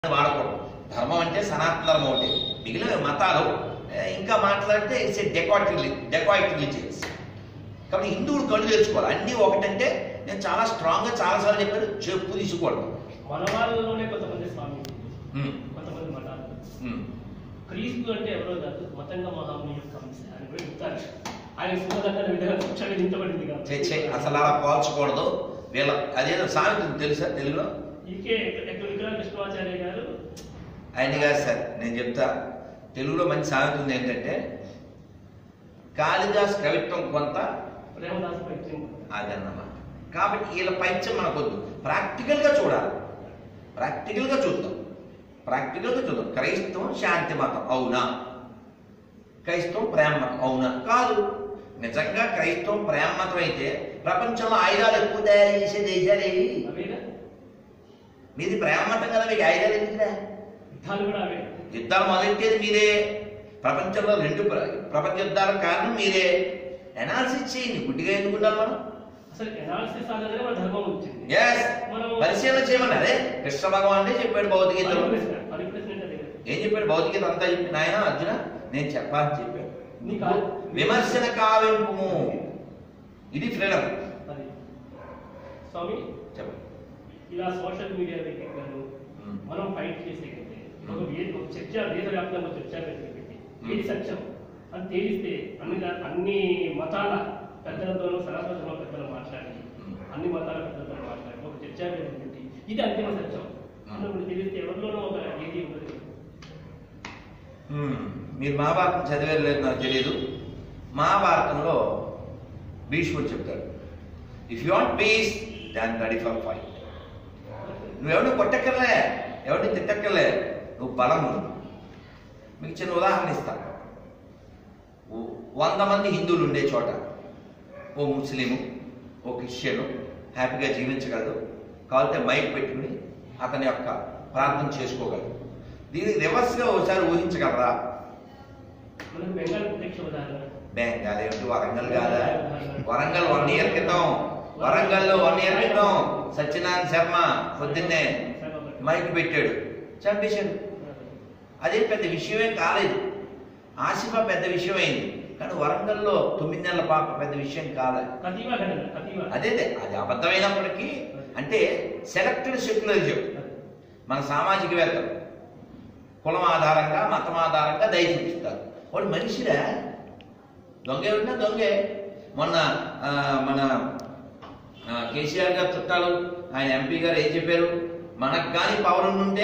వాడకూడదు ధర్మం అంటే సనాతన ధర్మం ఒకటి మిగిలిన మతాలు ఏ, ఇంకా మాట్లాడితే ఇట్స్ ఏ డెకాట్ డెకాయిట్ రిలీజియన్స్ కాబట్టి హిందువులు కళ్ళు తెచ్చుకోవాలి అన్నీ ఒకటంటే నేను చాలా స్ట్రాంగ్గా చాలాసార్లు చెప్పాను చెప్పు తీసుకోవడం మన వాళ్ళలోనే కొంతమంది స్వామి ఉమ్, కొంతమంది మతాలు ఉమ్. క్రీస్తు అంటే ఎవరో కాదు మతంగ మహాముని యొక్క అంశ అని కూడా చెప్తారు ఆయన సుఖదక్కన విధంగా శిక్ష విధించబడింది చే చే కాబట్టి అసలు అలా పోల్చకూడదు వీళ్ళ అదేదో సామెత ఉంది తెలుసా తెలుగులో ఈకే విక్రమ కృష్ణమాచార్య గారు ఆయన కాదు సార్ నేను చెప్తా తెలుగులో మంచి సామెత ఉంది ఏంటంటే కాళిదాస్ కవిత్వం కొంత ప్రేమదాస్ పైత్యం అదన్నమాట కాబట్టి వీళ్ళ పైత్యం మనకొద్దు ప్రాక్టికల్గా చూడాలి ప్రాక్టికల్గా చూద్దాం ప్రాక్టికల్గా చూద్దాం క్రైస్తవం శాంతి మతం అవునా క్రైస్తవం ప్రేమ మతం అవునా కాదు నిజంగా క్రైస్తవం ప్రేమ మతం అయితే ప్రపంచంలో ఆయుధాలు ఎక్కువ తయారు చేసే దేశాలు ఏవి అవేనా మీది ప్రేమ మతం కదా మీకు ఆయుధాలు ఎందుకురా యుద్ధాలు కూడా అవే యుద్ధాలు మొదలెట్టేది మీరే ప్రపంచంలో రెండు ప్ర- ప్రపంచ యుద్ధాలకు కారణం మీరే ఎనాలిసిస్ చేయండి గుడ్డిగా ఎందుకుంటాం మనం అసలు ఎనాలిసిస్ ఆధారంగా మన ధర్మం వచ్చింది ఎస్ మనం పరిశీలన చేయమని అదే కృష్ణ భగవాన్ చెప్పాడు భౌతికీతలో పరిప్రశ్న పరిప్రశ్న అంటే అదే. ఏం చెప్పాడు భౌతికీత అంతా చెప్పి నాయన అర్జున నేను చెప్పాలని చెప్పాడు నీకు ఆ- విమర్శన కావింపు ఇది ఫ్రీడమ్ అది స్వామి చెప్పండి ఇలా సోషల్ మీడియా వేదికలను మ్మ్. మనం ఫైట్ చేసేటైతే ఒక వేదిక ఒక చర్చ దేశవ్యాప్తంగా చర్చా వేదిక పెట్టి ఏది సత్యం అని తేలిస్తే అన్ని దా- అన్ని మతాల పెద్దలతోనూ సనాతన ధర్మ పెద్దలు మాట్లాడి మ్మ్. అన్ని మతాల పెద్దలతో మాట్లాడి ఒక చర్చా వేదిక పెట్టి ఇది అంతిమ సత్యం అన్నప్పుడు తెలిస్తే ఎవరిలోనూ ఒక ఏది ఉండదు మ్మ్. మీరు మహాభారతం చదివారు లేదు నాకు తెలియదు మహాభారతంలో భీష్ముడు చెప్తాడు if you want peace then ready for fight నువ్వెవరిని కొట్టక్కర్లే ఎవరిని తిట్టక్కర్లే నువ్వు బలం ఉంది. మీకు చిన్న ఉదాహరణ ఇస్తా ఓ- వంద మంది హిందువులు ఉండే చోట ఓ ముస్లిము ఓ క్రిస్టియను హ్యాపీగా జీవించగలడు కావాలంటే మైక్ పెట్టుకుని అతని యొక్క ప్రార్థన చేసుకోగలడు దీనికి రివర్స్గా ఒకసారి ఊహించగలరా మనకు బెంగాల్ ప్రత్యక్ష ఉదాహరణ బెంగాల్ ఏమిటి వరంగల్ కాదా వరంగల్ వన్ ఇయర్ క్రితం వరంగల్లో వన్ ఇయర్ క్రితం సత్యనారాయణ శర్మ పొద్దున్నే మైక్ పెట్టాడు చంపేశాడు అదే పెద్ద విషయమే కాలేదు ఆసిఫా పెద్ద విషయం అయింది కానీ వరంగల్లో తొమ్మిది నెలల పాప పెద్ద విషయం కాలేదు కతీవా ఘటన కతీవా అదే అది అబద్ధమైనప్పటికీ అంటే సెలెక్టెడ్ సెక్యులరిజం మన సామాజికవేత్తలు కులం ఆధారంగా మతం ఆధారంగా దయ చూపిస్తారు వాడు మనిషిరా దొంగ ఉన్నా దొంగే మొన్న ఆ, మన ఆ, కేసీఆర్ గారు చుట్టాలు ఆయన ఎంపీ గారు ఏం చెప్పారు మనకు కానీ పవర్ ఉంటే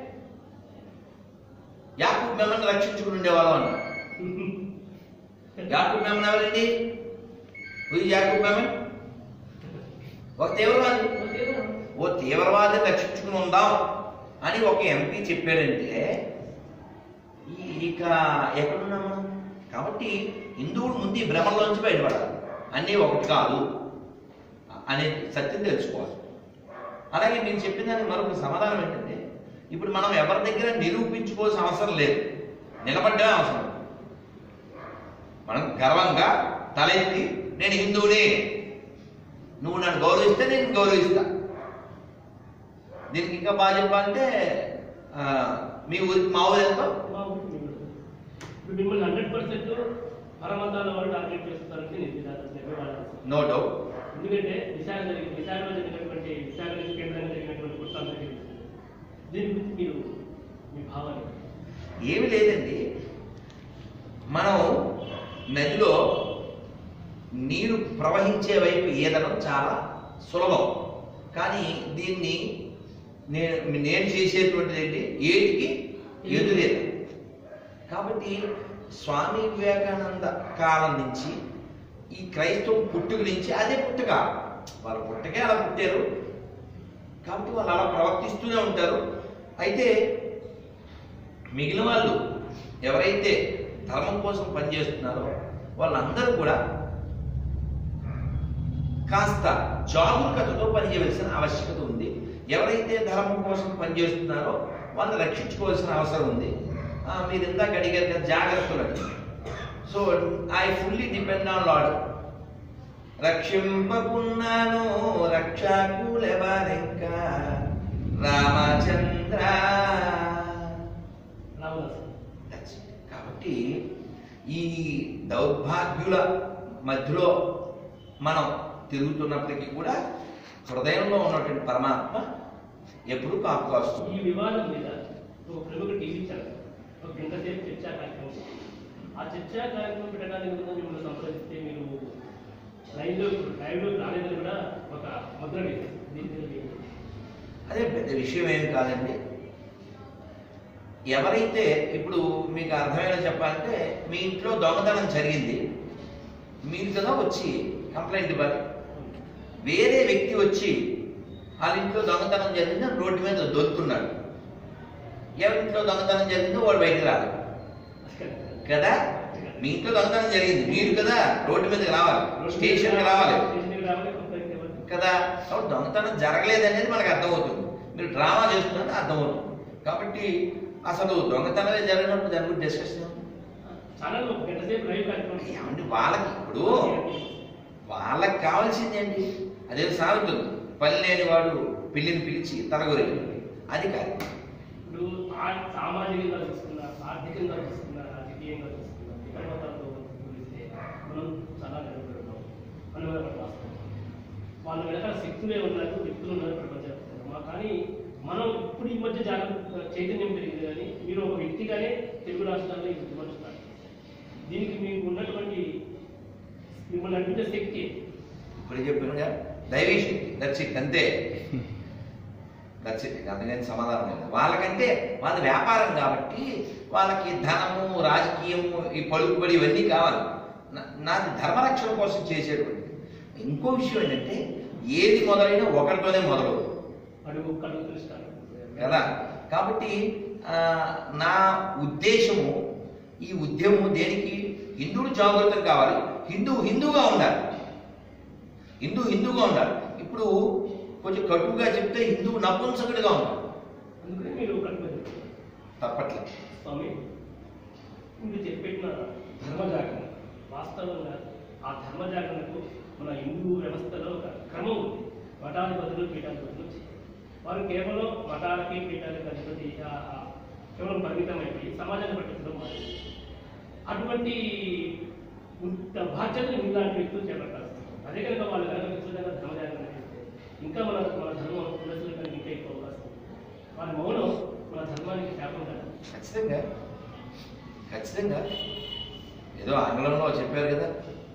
యాకూబ్ మెమ్మని రక్షించుకుని ఉండేవాళ్ళం అన్నారు యాకూబ్ మెమ్మన్ ఎవరండి హూ యాకూబ్ మెమ్మన్ ఒక తీవ్రవాది ఓ తీవ్రవాదిని రక్షించుకుని ఉందాం అని ఒక ఎంపీ చెప్పాడంటే ఈ- ఇక ఎక్కడున్నాం మనం కాబట్టి హిందువుడు ముందు ఈ భ్రమలోంచి బయటపడాలి అన్నీ ఒకటి కాదు అనే సత్యం తెలుసుకోవాలి అలాగే నేను చెప్పిన దానికి మరొక సమాధానం ఏంటంటే ఇప్పుడు మనం ఎవరి దగ్గర నిరూపించుకోవాల్సిన అవసరం లేదు నిలబడ్డమే అవసరం మనం గర్వంగా తలెత్తి నేను హిందువుని నువ్వు నన్ను గౌరవిస్తే నేను గౌరవిస్తా దీనికి ఇంకా బాగా చెప్పాలంటే ఆ, మీ ఊరి మా ఊరు ఎంతో మా ఊరికి మీరు. ఇప్పుడు మిమ్మల్ని హండ్రెడ్ పర్సెంట్ పరమతాల వాళ్ళు టార్గెట్ చేస్తున్నారంటే నేను విధానం నిర్వహించాలి. నో డౌట్ ఎందుకంటే విశాఖ జరిగి విశాఖలో జరిగినటువంటి విశాఖ నుంచి కేంద్రంగా జరిగినటువంటి కుట్రాలు జరిగింది దీని గురించి మీరు మీ భావన ఏమి లేదండి మనం నదిలో నీరు ప్రవహించే వైపు ఈదడం చాలా సులభం కానీ దీన్ని నేను నేను చేసేటువంటిది ఏంటి ఏటికి ఎదురేద కాబట్టి స్వామి వివేకానంద కాలం నుంచి ఈ క్రైస్తవం పుట్టుక నుంచి అదే పుట్టుక వాళ్ళ పుట్టకే అలా పుట్టారు కాబట్టి వాళ్ళు అలా ప్రవర్తిస్తూనే ఉంటారు అయితే మిగిలిన వాళ్ళు ఎవరైతే ధర్మం కోసం పనిచేస్తున్నారో వాళ్ళందరూ కూడా కాస్త జాగరూకతతో పనిచేయవలసిన ఆవశ్యకత ఉంది ఎవరైతే ధర్మం కోసం పనిచేస్తున్నారో వాళ్ళని రక్షించుకోవాల్సిన అవసరం ఉంది ఆ, మీరు ఇందాక అడిగారు కదా జాగ్రత్తలు అని so I fully depend on lord రక్షింపకున్నాను రక్షకులెవరింకా రామచంద్ర రామదాస్ That's it. కాబట్టి ఈ దౌర్భాగ్యుల మధ్యలో మనం తిరుగుతున్నప్పటికీ కూడా హృదయంలో ఉన్నటువంటి పరమాత్మ ఎప్పుడు కాపు కాస్తుంది ఈ వివాదం మీద ఒక ప్రముఖ టీవీ ఛానల్ ఒక గంట సేపు చర్చా కార్యక్రమం ఆ చర్చా కార్యక్రమం పెట్టడానికి ముందు మిమ్మల్ని సంప్రదిస్తే మీరు లైవ్లో లైవ్లో రాలేదని కూడా ఒక ముద్ర వేశారు దీని మీద మీ- అదే పెద్ద విషయం ఏమి కాదండి ఎవరైతే ఇప్పుడు మీకు అర్థమయ్యేలా చెప్పాలంటే మీ ఇంట్లో దొంగతనం జరిగింది మీరు కదా వచ్చి కంప్లైంట్ ఇవ్వాలి వేరే వ్యక్తి వచ్చి వాళ్ళ ఇంట్లో దొంగతనం జరిగింది రోడ్డు మీద దొరుకుతున్నాడు ఎవరింట్లో దొంగతనం జరిగిందో వాడు బయటికి రాదు కదా మీ ఇంట్లో దొంగతనం జరిగింది మీరు కదా రోడ్డు మీదకి రావాలి స్టేషన్కి రావాలి స్టేషన్కి రావాలి కంప్లైంట్ ఇవ్వాలి కదా కాబట్టి దొంగతనం జరగలేదు అనేది మనకు అర్థమవుతుంది మీరు డ్రామా చేస్తున్నారని అర్థమవుతుంది కాబట్టి అసలు దొంగతనమే జరిగినప్పుడు దాని గురించి డిస్కషన్ ఛానల్ ఒక గంట సేపు లైవ్ కార్యక్రమం ఏమండి వాళ్ళకి ఇప్పుడు వాళ్ళకి కావాల్సింది ఏంటి అదే సాగుతుంది పని లేని వాడు పిల్లిని పిలిచి తలగొరేది అది కాదు ఇప్పుడు ఆ- సామాజికంగా చూసుకున్నా ఆర్థికంగా చూసుకున్నా రాజకీయంగా చూసుకున్నా ఇతర మతాలతో పోలిస్తే మనం చాలా వెనుకబడ్డాం అనుభవం వాస్తవం వాళ్ళ వెనకాల శక్తులే ఉన్నారు వ్యక్తులు ఉన్నారు ప్రపంచం కానీ మనం ఇప్పుడు ఈ మధ్య జాగ్రత్త చైతన్యం పెరిగింది కానీ మీరు ఒక వ్యక్తిగానే తెలుగు రాష్ట్రాల్లో ఇది విమర్శిస్తారు దీనికి మీకు ఉన్నటువంటి మిమ్మల్ని అనిపించే శక్తి ఇప్పుడు చెప్పినగా దైవీ శక్తి దట్స్ ఇట్ అంతే దట్స్ ఇట్ అందుకని సమాధానం లేదు వాళ్ళకంటే వాళ్ళ వ్యాపారం కాబట్టి వాళ్ళకి ధనము రాజకీయము ఈ పలుకుబడి ఇవన్నీ కావాలి నా- నాది ధర్మరక్షణ కోసం చేసేటువంటి ఇంకో విషయం ఏంటంటే ఏది మొదలైనా ఒకరితోనే మొదలవుతుంది అడుగు కడుగు తెలుస్తారు కదా కాబట్టి ఆ, నా ఉద్దేశము ఈ ఉద్యమం దేనికి హిందువులు జాగృతం కావాలి హిందూ హిందూగా ఉండాలి హిందూ హిందూగా ఉండాలి ఇప్పుడు కొంచెం కటువుగా చెప్తే హిందువు నపుంసకుడిగా ఉండాలి అందుకని మీరు కడుగు తప్పట్లేదు స్వామి మీరు చెప్పిన ధర్మజాగరణ వాస్తవంగా ఆ ధర్మజాగరణకు మన హిందూ వ్యవస్థలో ఒక క్రమం ఉంది మఠాధిపతులు పీఠాధిపతులు వచ్చి వారు కేవలం మఠాలకి పీఠాలకి అధిపతి ఆ- ఆ కేవలం పరిమితం అయిపోయి సమాజాన్ని పట్టించడం మారింది అటువంటి ఉత్త బాధ్యతను ఇలాంటి వ్యక్తులు చేపట్టాలి అదే కనుక వాళ్ళు కనుక విస్తృతంగా ధర్మజాగరణ చేస్తే ఇంకా మన మన ధర్మం పునరుద్ధరణ కనుక ఇంకా ఎక్కువ అవకాశం ఉంది. వారి మౌనం మన ధర్మానికి శాపం కాదు ఖచ్చితంగా ఖచ్చితంగా ఏదో ఆంగ్లంలో చెప్పారు కదా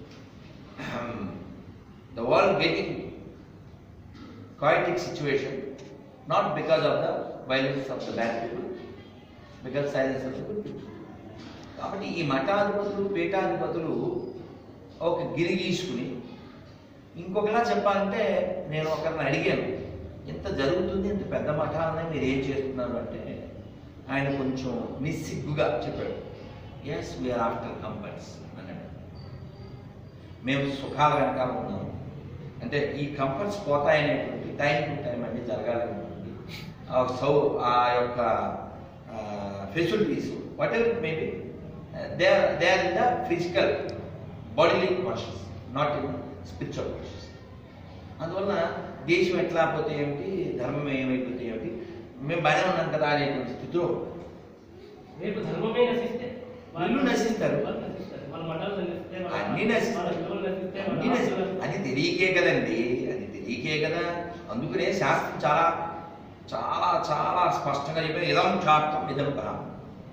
the world getting chaotic situation not because of the violence of the bad people because silence of the good people కాబట్టి ఈ మఠాధిపతులు పీఠాధిపతులు ఒక గిరి గీసుకుని ఇంకొకలా చెప్పాలంటే నేను ఒకరిని అడిగాను ఇంత జరుగుతుంది ఇంత పెద్ద మఠాలనే మీరు ఏం చేస్తున్నారు అంటే ఆయన కొంచెం నిస్సిగ్గుగా చెప్పాడు ఎస్ వీఆర్ ఆఫ్టర్ కంఫర్ట్స్ అన్నాడు మేము సుఖాల వెనకాల ఉన్నాము అంటే ఈ కంఫర్ట్స్ పోతాయనేటువంటి టైం టు టైం అన్ని జరగాలనేటువంటి ఆ సౌ ఆ యొక్క facilities whatever maybe they are they are in the physical bodily conscious not in spiritual conscious అందువలన దేశం ఎట్లా పోతే ఏమిటి ధర్మం ఏమైపోతే ఏమిటి మేము బాగానే ఉన్నాం కదా అనేటువంటి స్థితిలో రేపు ధర్మమే నశిస్తే వాళ్ళు నశిస్తారు. వాళ్ళు నశిస్తారు వాళ్ళ మఠాలు నశిస్తే వాళ్ళ- అన్నీ నశిస్తాయి. వాళ్ళ విలువలు నశిస్తే వాళ్ళ అన్నీ నశి- ఆస్తులు అది తెలియకే కదండి అది తెలియకే కదా అందుకనే శాస్త్రం చాలా చాలా చాలా స్పష్టంగా చెప్పారు ఇదం క్షాత్రం ఇదం బ్రహ్మ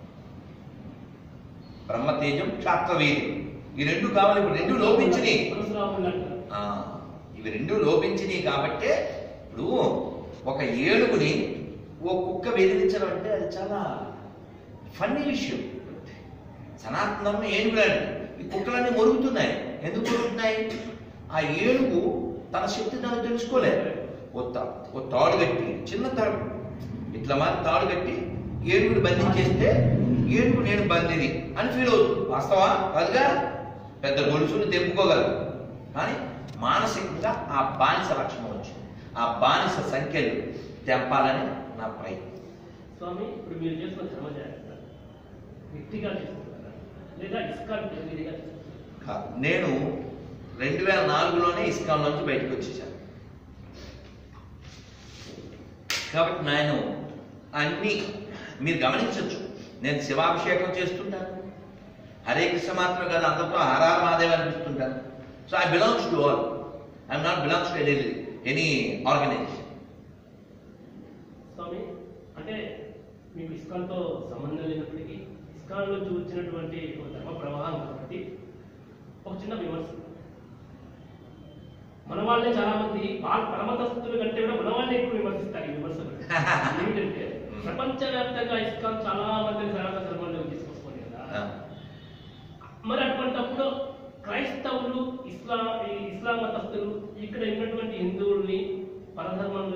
బ్రహ్మతేజం క్షాత్రవేదం ఈ రెండు కావాలి ఇప్పుడు రెండు లోపించినాయి పరశురాముడు అంటారు. ఆ, ఇవి రెండు లోపించినాయి కాబట్టే ఇప్పుడు ఒక ఏనుగుని ఓ కుక్క బెదిరించడం అంటే అది చాలా ఫన్నీ విషయం సనాతన ధర్మం ఏనుగులండి ఈ కుక్కలన్నీ మొరుగుతున్నాయి ఎందుకు మొరుగుతున్నాయి ఆ ఏనుగు తన శక్తి తను తెలుసుకోలేదు ఓ తా- ఓ తాడు కట్టి చిన్న తాడు ఇట్లా మరి తాడు కట్టి ఏనుగుని బంధించేస్తే ఏనుగు నేను బందిని అని ఫీల్ అవుతుంది వాస్తవా కాదుగా పెద్ద గొలుసులు తెంపుకోగలరు కానీ మానసికంగా ఆ బానిస లక్షణం వచ్చింది ఆ బానిస సంఖ్యలు తెంపాలని నా ప్రయత్నం స్వామి ఇప్పుడు మీరు చేస్తున్న ధర్మ జాగ్రత్త వ్యక్తిగా చేసుకుంటారా లేదా ఇస్కాన్ ప్రతినిధిగా చేసుకుంటారా కాదు. నేను రెండు వేల నాలుగులోనే ఇస్కాన్ నుంచి బయటకు వచ్చేసాను కాబట్టి నేను అన్ని మీరు గమనించవచ్చు నేను శివాభిషేకం చేస్తుంటాను హరే కృష్ణ మాత్రం కాదు అందరితో హరార మాదేవ్ అనిపిస్తుంటాను so I belongs to all I'm not belongs to any any organization స్వామి అంటే మీకు ఇస్కాన్తో సంబంధం లేనప్పటికీ ఇస్కాన్ నుంచి వచ్చినటువంటి ఒక ధర్మ ప్రవాహం కాబట్టి ఒక చిన్న విమర్శ మన వాళ్ళే చాలా మంది వాళ్ళ పరమతస్తుల కంటే కూడా మన వాళ్ళే ఎక్కువ విమర్శిస్తారు ఈ విమర్శలు ఏమిటంటే ప్రపంచవ్యాప్తంగా ఇస్కాన్ చాలా